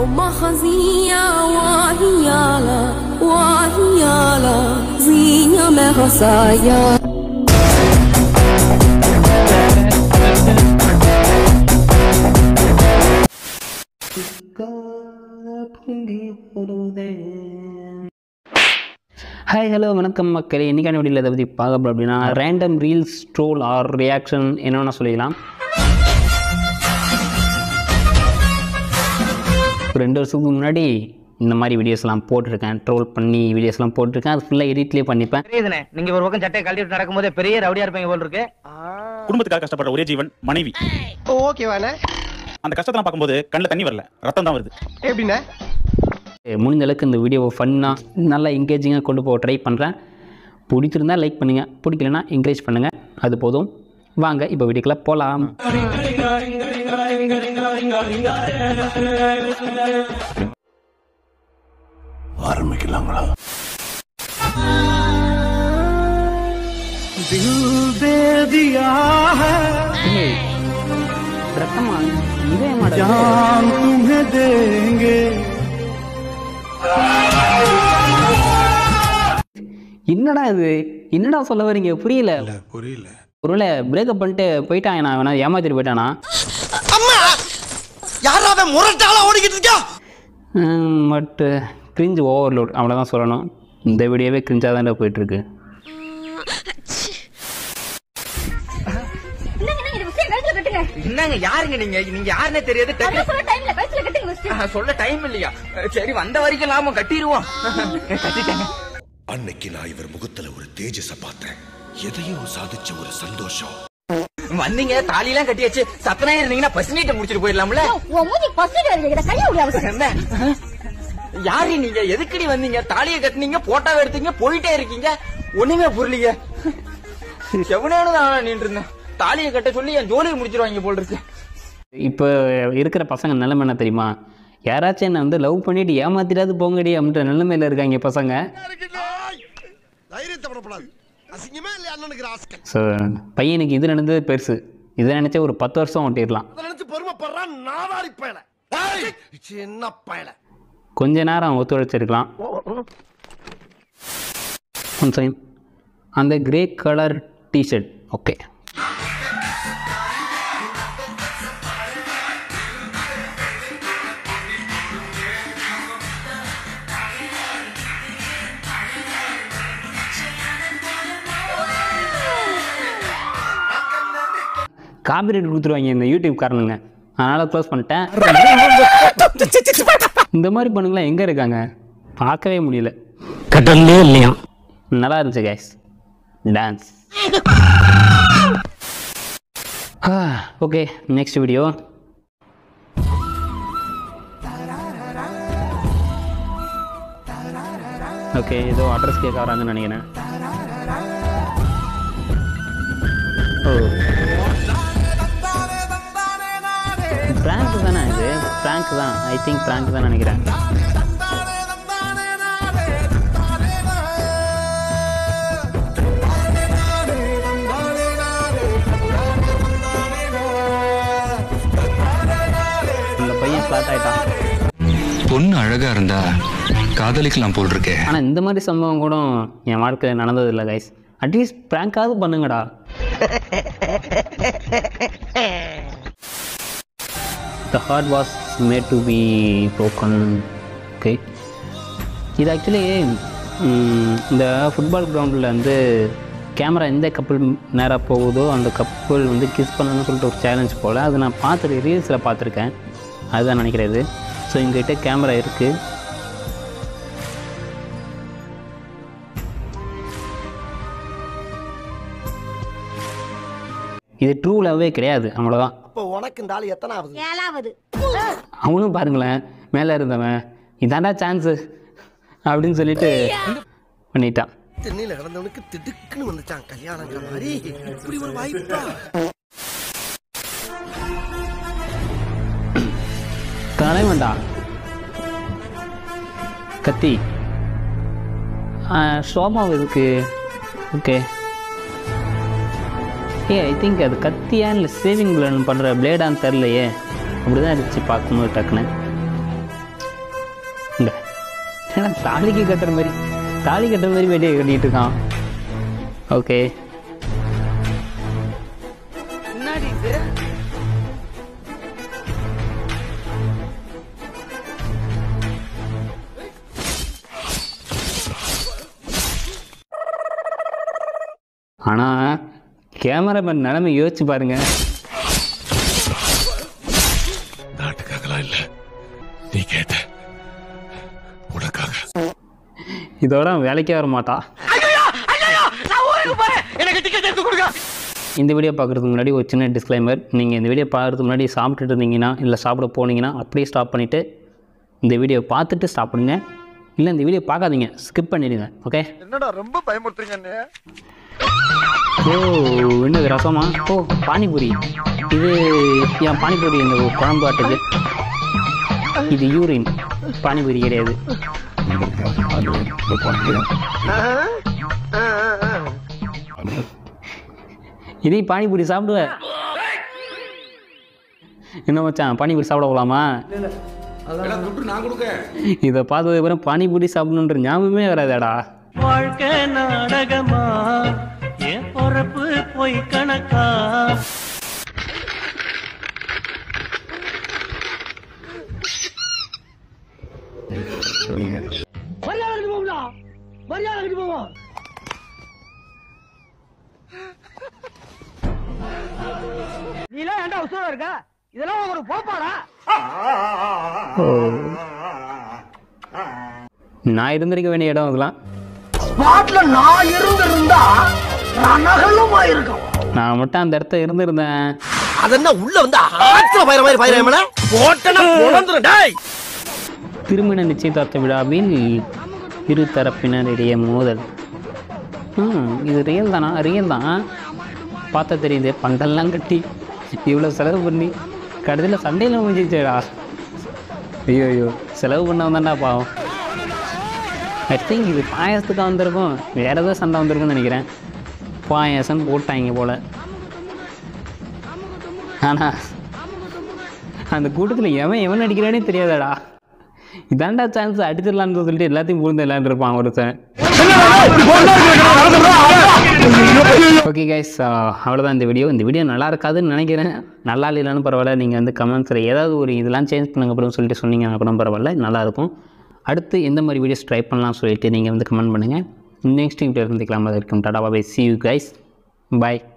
وما خزية وهيالا وهيالا زينة ما خصايا hi hello வணக்கம் மக்களே இன்றைக்கான வீடியோவில் இதை பற்றி பார்க்க போகிறோம் அப்படின்னா random reels troll or reaction என்னென்ன சொல்லிக்கலாம் ஒரு ரெண்டு வருஷத்துக்கு முன்னாடி இந்த மாதிரி வீடியோஸ்லாம் போட்டிருக்கேன் ட்ரோல் பண்ணி வீடியோஸ்லாம் போட்டிருக்கேன் அது ஃபுல்லாக எடிட்லேயே பண்ணிப்பேன் தெரியுதுண்ணே நீங்க ஒரு பக்கம் சட்டையை கழட்டிட்டு நடக்கும்போது பெரிய ரவுடியா இருப்பீங்க போல இருக்கு குடும்பத்துக்காக கஷ்டப்படுற ஒரே ஜீவன் மனைவி ஓகேவாண்ணே அந்த கஷ்டத்தெல்லாம் பார்க்கும்போது கண்ணில் தண்ணி வரல ரத்தம் தான் வருது எப்படிண்ணே முடிஞ்ச அளவுக்கு இந்த வீடியோவை ஃபன்னாக நல்லா என்கேஜிங்காக கொண்டு போக ட்ரை பண்ணுறேன் பிடிச்சிருந்தா லைக் பண்ணுங்கள் பிடிக்கலனா என்கரேஜ் பண்ணுங்கள் அது போதும் வாங்க இப்போ வீடியோக்குள்ளே போகலாம் ஏய், ரத்தமா இதே மாடல் என்னடா இது என்னடா சொல்ல வரீங்க புரியல புரியல ஒருவேளை பிரேக்கப் பண்ணிட்டு போயிட்டான் நான் வேணா ஏமாத்திட்டு போயிட்டானா யாராவது முரட்டால ஓடிக்கிட்டு இருக்கா பட் கிரிஞ்சு ஓவர்லோட் அவ்வளோதான் சொல்லணும் இந்த வீடியோவே கிரிஞ்சாக தான்டா போயிட்டுருக்கு என்னங்க என்னங்க இது விஷயம் கழுத்துல கட்டுங்க என்னங்க யாருங்க நீங்க நீங்க யாருன்னே தெரியாது அதான் சொல்ல டைம்ல கழுத்துல கட்டுங்க first. ஆ, சொல்ல டைம் இல்லையா சரி வந்த வரைக்கும் நாம கட்டிடுவோம் கட்டிட்டேங்க அன்னைக்கு நான் இவர் முகத்துல ஒரு தேஜஸ பார்த்தேன் எதையோ சாதிச்ச ஒரு சந்தோஷம் வந்தீங்க தாலி எல்லாம் கட்டியாச்சு சத்தனா இருந்தீங்கன்னா பஸ் நீட்டை முடிச்சிட்டு போயிடலாம்ல உன் மூஞ்சி பசிட்டு வருது இதை கைய விட அவசியம் என்ன யாரு நீங்க எதுக்குடி வந்தீங்க தாலியை கட்டுனீங்க போட்டோவை எடுத்தீங்க போயிட்டே இருக்கீங்க ஒண்ணுமே புரியலீங்க செவனேனு தான் நின்று இருந்தேன் தாலியை கட்ட சொல்லி என் ஜோலியை முடிச்சிருவாங்க போல் இருக்கு இப்போ இருக்கிற பசங்க நிலைமை என்ன தெரியுமா யாராச்சும் என்னை வந்து லவ் பண்ணிட்டு ஏமாத்திட்டாது போங்கடி அப்படின்ற நிலைமையில இருக்காங்க பசங்க தைரியத்தை படப்படாது அசிங்கமே இல்லையா அண்ணனுக்கு ராஸ்கல் ஸோ பையனுக்கு இது நடந்தது பெருசு இதை நினச்சா ஒரு பத்து வருஷம் ஓட்டிடலாம் அதை நினைச்சு பெருமைப்படுறான் நாதாரி பயல சின்ன பயல கொஞ்ச நேரம் ஒத்துழைச்சிருக்கலாம் ஒன் செகண்ட் அந்த grey colour t-shirt okay copyright கொடுத்துருவாங்க இந்த யூடியூப் காரணங்க அதனால் க்ளோஸ் பண்ணிட்டேன் இந்த மாதிரி பொண்ணுங்களாம் எங்கே இருக்காங்க பார்க்கவே முடியல கட்டணமே இல்லையா நல்லா இருந்துச்சு guys dance okay next video okay ஏதோ அட்ரஸ் கேட்க வராங்கன்னு நினைக்கிறேன் ஓ ப்ராங்க் தானே இது ப்ராங்க் தான் ஐ திங்க் ப்ராங்க் தான் நினைக்கிறேன் இந்த பையன் ஃப்ளாட் ஆயிட்டான் பொண்ணு அழகா இருந்தா காதலிக்கலாம் போல் இருக்கே ஆனால் இந்த மாதிரி சம்பவம் கூட என் வாழ்க்கையில் நடந்தது இல்லை கைஸ் அட்லீஸ்ட் ப்ராங்காவது பண்ணுங்கடா the heart was made to be broken okay இது ஆக்சுவலி இந்த ஃபுட்பால் கிரவுண்டில் வந்து கேமரா எந்த கப்பல் நேராக போகுதோ அந்த கப்பல் வந்து கிஸ் பண்ணணும்னு சொல்லிட்டு ஒரு சேலஞ்ச் போல் அது நான் பார்த்துரு ரீல்ஸில் பார்த்துருக்கேன் அதுதான் நினைக்கிறது ஸோ எங்ககிட்ட கேமரா இருக்குது இது ட்ரூ லவ்வே கிடையாது அவ்வளோதான் அப்போ உனக்கு இந்த ஆள் எத்தனை ஆகுது ஏழாவது அவனும் பாருங்களேன் மேலே இருந்தவன் இதாண்டா சான்ஸு அப்படின்னு சொல்லிட்டு பண்ணிட்டான் தென்னையில கிடந்தவனுக்கு திடுக்குன்னு வந்துச்சான் கல்யாணங்கிற மாதிரி இப்படி ஒரு வாய்ப்பா தலைவன்டா கத்தி சோபா இருக்கு ஓகே ஏ ஐ திங்க் அது கத்தியா இல்லை சேவிங் பிளேன் பண்ணுற பிளேடான்னு தெரிலையே அப்படி தான் இருந்துச்சு பார்க்கும்போது டக்குன்னு இந்த ஏன்னா தாலிக்கு கட்டுற மாதிரி தாலி கட்டுற மாதிரி வேலையை கட்டிட்டு இருக்கான் ஓகே என்னடி இது ஆனால் கேமராமேன் நிலைமை யோசிச்சு பாருங்க நாட்டுக்காகலாம் இல்ல நீ கேட்ட உனக்காக இதோட அவன் வேலைக்கே வர மாட்டா எனக்கு டிக்கெட் எடுத்து கொடுங்க இந்த வீடியோ பார்க்குறதுக்கு முன்னாடி ஒரு சின்ன டிஸ்க்ளைமர் நீங்கள் இந்த வீடியோ பார்க்குறதுக்கு முன்னாடி சாப்பிட்டுட்டு இருந்தீங்கன்னா இல்லை சாப்பிட போனீங்கன்னா அப்படியே ஸ்டாப் பண்ணிவிட்டு இந்த வீடியோ பார்த்துட்டு ஸ்டாப் பண்ணுங்க இல்லை இந்த வீடியோ பார்க்காதீங்க ஸ்கிப் பண்ணிடுங்க ஓகே என்னடா ரொம்ப பயமுறுத்துறீங்க அண்ணே ஓ என்னது ரசமா ஓ பானிபூரி இது என் பானிபூரி இந்த குழம்பு ஆட்டுக்கு இது யூரின் பானிபூரி கிடையாது இதே பானிபூரி சாப்பிடுவ என்ன மச்சான் பானிபூரி சாப்பிட போகலாமா இதை பார்த்ததுக்கு அப்புறம் பானிபூரி சாப்பிடணுன்ற ஞாபகமே வராதேடா வாழ்க்கை நாடகமா என் பொறப்பு பொய் கணக்கா நீலாம் ஏன்டா உசுரா இருக்க இதெல்லாம் ஒரு போப்பாடா நான் இருந்திருக்க வேண்டிய இடம் அதெல்லாம் ஸ்பாட்ல நான் இருந்திருந்தா ரணகலமா இருக்கும் நான் மட்டும் அந்த இடத்த இருந்திருந்தேன் அதென்ன உள்ள வந்து ஆத்துல பயிர மாதிரி பயிர போட்டனா பொழந்துரும் டேய் திருமண நிச்சயதார்த்த விழாவில் இரு தரப்பினரிடையே மோதல் ம் இது ரியல் தானா ரியல் தான் பார்த்தா தெரியுது பண்டெல்லாம் கட்டி இவ்வளோ செலவு பண்ணி கடைசியில் சண்டையில் முடிஞ்சிச்சேடா ஐயோ ஐயோ செலவு பண்ணவன் தான்டா பாவம் ஐ திங்க் இது பாயாசத்துக்கு வந்திருக்கும் வேறு ஏதோ சண்டை வந்திருக்கும்னு நினைக்கிறேன் பாயாசம் போட்டாங்க போல் ஆனால் அந்த கூட்டத்தில் எவன் எவன் அடிக்கிறானே தெரியாதாடா இதாண்டா சான்ஸ் அடிச்சிடலான்னு சொல்லிட்டு எல்லாத்தையும் பூந்து விளையாண்டுருப்பான் ஒருத்தன் ஓகே கைஸ் அவ்வளோதான் இந்த வீடியோ இந்த வீடியோ நல்லா இருக்காதுன்னு நினைக்கிறேன் நல்லா இல்லைன்னு பரவாயில்ல நீங்கள் வந்து கமெண்ட்ஸில் ஏதாவது ஒரு இதெல்லாம் சேஞ்ச் பண்ணுங்க அப்புறம் சொல்லிட்டு சொன்னீங்க அப்புறம் பரவாயில்ல நல்லாயிருக்கும் அடுத்து எந்த மாதிரி வீடியோஸ் ட்ரை பண்ணலாம் சொல்லிட்டு நீங்கள் வந்து கமெண்ட் பண்ணுங்கள் நெக்ஸ்ட் வீடியோ இருந்துக்கலாம் அது இருக்கும் ta-ta bye see you guys bye